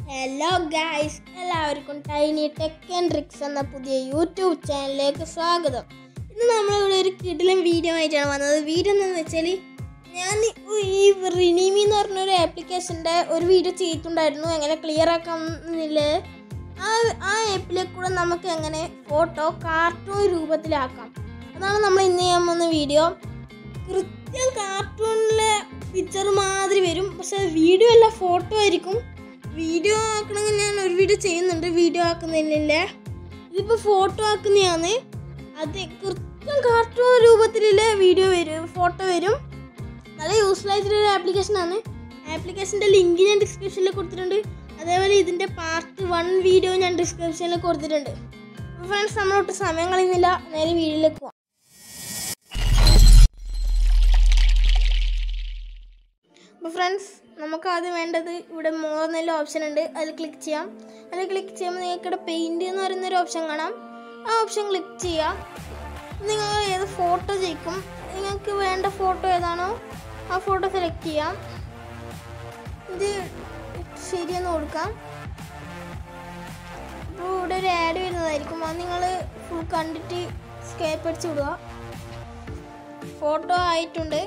hello guys എല്ലാവർക്കും Tiny Tech and Tricks എന്ന പുതിയ യൂട്യൂബ് ചാനലിലേക്ക് സ്വാഗതം ഇന്ന് നമ്മളിവിടെ ഒരു കിടിലൻ വീഡിയോ ആയിട്ടാണ് വന്നത് വീഡിയോ എന്താണെന്ന് വെച്ചാൽ ഞാൻ ഈ റിനിമി എന്ന് പറഞ്ഞൊരു ആപ്ലിക്കേഷൻ്റെ ഒരു വീഡിയോ ചെയ്തിട്ടുണ്ടായിരുന്നു എങ്ങനെ ക്ലിയർ ആക്കാമെന്നില്ലേ ആ ആ ആപ്പിലെ കൂടെ നമുക്ക് എങ്ങനെ ഫോട്ടോ കാർട്ടൂൺ രൂപത്തിലാക്കാം അതാണ് നമ്മൾ ഇന്ന് ചെയ്യാൻ പോകുന്ന വീഡിയോ കൃത്യം കാർട്ടൂണിലെ പിക്ചർ മാതിരി വരും പക്ഷെ വീഡിയോ അല്ല ഫോട്ടോ ആയിരിക്കും വീഡിയോ ആക്കണമെങ്കിൽ ഞാൻ ഒരു വീഡിയോ ചെയ്യുന്നുണ്ട് വീഡിയോ ആക്കുന്നില്ലേ ഇതിപ്പോൾ ഫോട്ടോ ആക്കുന്നതാണ് അത് കൃത്യം കാർട്ടൂൺ രൂപത്തിലുള്ള വീഡിയോ വരും ഫോട്ടോ വരും നല്ല യൂസ്ഫുൾ ആയിട്ടുള്ള ആപ്ലിക്കേഷനാണ് ആപ്ലിക്കേഷൻ്റെ ലിങ്ക് ഞാൻ ഡിസ്ക്രിപ്ഷനിൽ കൊടുത്തിട്ടുണ്ട് അതേപോലെ ഇതിൻ്റെ പാർട്ട് വൺ വീഡിയോ ഞാൻ ഡിസ്ക്രിപ്ഷനിൽ കൊടുത്തിട്ടുണ്ട് അപ്പോൾ ഫ്രണ്ട്സ് നമ്മളൊട്ട് സമയം കളയുന്നില്ല നേരെ വീഡിയോയിലേക്ക് പോകാം അപ്പോൾ ഫ്രണ്ട്സ് നമുക്ക് ആദ്യം വേണ്ടത് ഇവിടെ മൂന്നെല്ലാം ഓപ്ഷൻ ഉണ്ട് അതിൽ ക്ലിക്ക് ചെയ്യാം അതിൽ ക്ലിക്ക് ചെയ്യുമ്പോൾ നിങ്ങൾക്ക് ഇവിടെ പെയിൻറ് എന്ന് പറയുന്ന ഒരു ഓപ്ഷൻ കാണാം ആ ഓപ്ഷൻ ക്ലിക്ക് ചെയ്യാം നിങ്ങൾ ഏത് ഫോട്ടോ ജയിക്കും നിങ്ങൾക്ക് വേണ്ട ഫോട്ടോ ഏതാണോ ആ ഫോട്ടോ സെലക്ട് ചെയ്യാം ഇത് ശരിയെന്ന് കൊടുക്കാം അപ്പോൾ ഇവിടെ ഒരു ആഡ് വരുന്നതായിരിക്കും അത് നിങ്ങൾ ഫുൾ കണ്ടിട്ട് സ്കേപ്പ് അടിച്ച് വിടുക ഫോട്ടോ ആയിട്ടുണ്ട്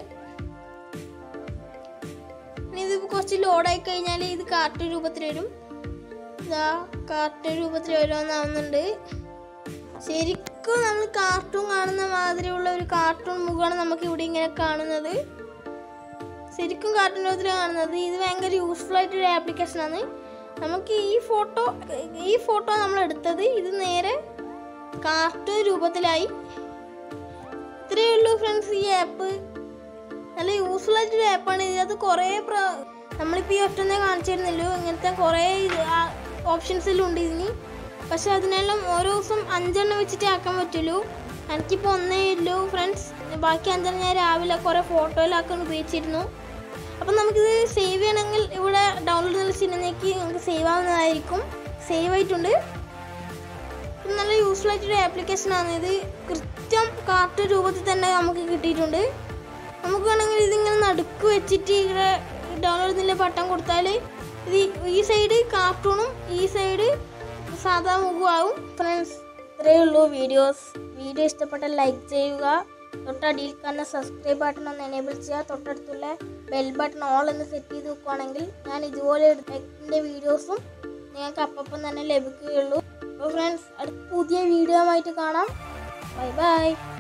ഇനി ഇത് കുറച്ച് ലോഡായി കഴിഞ്ഞാൽ ഇത് കാർട്ടൂൺ രൂപത്തിൽ വരും ഇതാ കാർട്ടൂൺ രൂപത്തിൽ വരുമെന്നാവുന്നുണ്ട് ശരിക്കും നമ്മൾ കാർട്ടൂൺ കാണുന്ന മാതിരിയുള്ള ഒരു കാർട്ടൂൺ മുഖമാണ് നമുക്ക് ഇവിടെ ഇങ്ങനെ കാണുന്നത് ശരിക്കും കാർട്ടൂൺ രൂപത്തിൽ കാണുന്നത് ഇത് ഭയങ്കര യൂസ്ഫുൾ ആയിട്ടൊരു ആപ്ലിക്കേഷനാണ് നമുക്ക് ഈ ഫോട്ടോ ഈ ഫോട്ടോ നമ്മൾ എടുത്തത് ഇത് നേരെ കാർട്ടൂൺ രൂപത്തിലായി ഇത്രയേ ഉള്ളൂ ഫ്രണ്ട്സ് ഈ ആപ്പ് നല്ല യൂസ്ഫുൾ ആയിട്ടൊരു ആപ്പാണ് ഇതിനകത്ത് കുറേ പ്ര നമ്മളിപ്പോൾ ഈ ഒറ്റന്നെ കാണിച്ചിരുന്നല്ലോ ഇങ്ങനത്തെ കുറേ ഓപ്ഷൻസിലും ഉണ്ട് ഇതിന് പക്ഷെ അതിനെല്ലാം ഓരോ ദിവസം അഞ്ചെണ്ണം വെച്ചിട്ട് ആക്കാൻ പറ്റുള്ളൂ എനിക്കിപ്പോൾ ഒന്നേ ഉള്ളൂ ഫ്രണ്ട്സ് ബാക്കി അഞ്ചെണ്ണം ഞാൻ രാവിലെ കുറേ ഫോട്ടോയിലാക്കാൻ ഉപയോഗിച്ചിരുന്നു അപ്പം നമുക്കിത് സേവ് ചെയ്യണമെങ്കിൽ ഇവിടെ ഡൗൺലോഡ് എന്നുള്ള ചിഹ്നത്തിലേക്ക് നമുക്ക് സേവ് ആവുന്നതായിരിക്കും സേവ് ആയിട്ടുണ്ട് ഇത് നല്ല യൂസ്ഫുൾ ആയിട്ടൊരു ആപ്ലിക്കേഷനാണ് ഇത് കൃത്യം കാർട്ടൂൺ രൂപത്തിൽ തന്നെ നമുക്ക് കിട്ടിയിട്ടുണ്ട് നമുക്ക് വേണമെങ്കിൽ ഇതിങ്ങനെ നടുക്ക് വെച്ചിട്ട് ഇവിടെ ഡൗൺലോഡ് എന്നുള്ള ബട്ടൺ കൊടുത്താൽ ഇത് ഈ സൈഡ് കാർട്ടൂണും ഈ സൈഡ് സാധാ മുഖമാവും ഫ്രണ്ട്സ് ഇത്രയേ ഉള്ളൂ വീഡിയോസ് വീഡിയോ ഇഷ്ടപ്പെട്ടാൽ ലൈക്ക് ചെയ്യുക തൊട്ടടിയിൽ കാണുന്ന സബ്സ്ക്രൈബ് ബട്ടൺ ഒന്ന് എനേബിൾ ചെയ്യുക തൊട്ടടുത്തുള്ള ബെൽ ബട്ടൺ ഓൾ എന്ന് സെറ്റ് ചെയ്ത് വെക്കുകയാണെങ്കിൽ ഞാൻ ഇതുപോലെ എടുത്ത വീഡിയോസും നിങ്ങൾക്ക് അപ്പം തന്നെ ലഭിക്കുകയുള്ളൂ അപ്പോൾ ഫ്രണ്ട്സ് അടുത്ത പുതിയ വീഡിയോ ആയിട്ട് കാണാം ബൈ ബൈ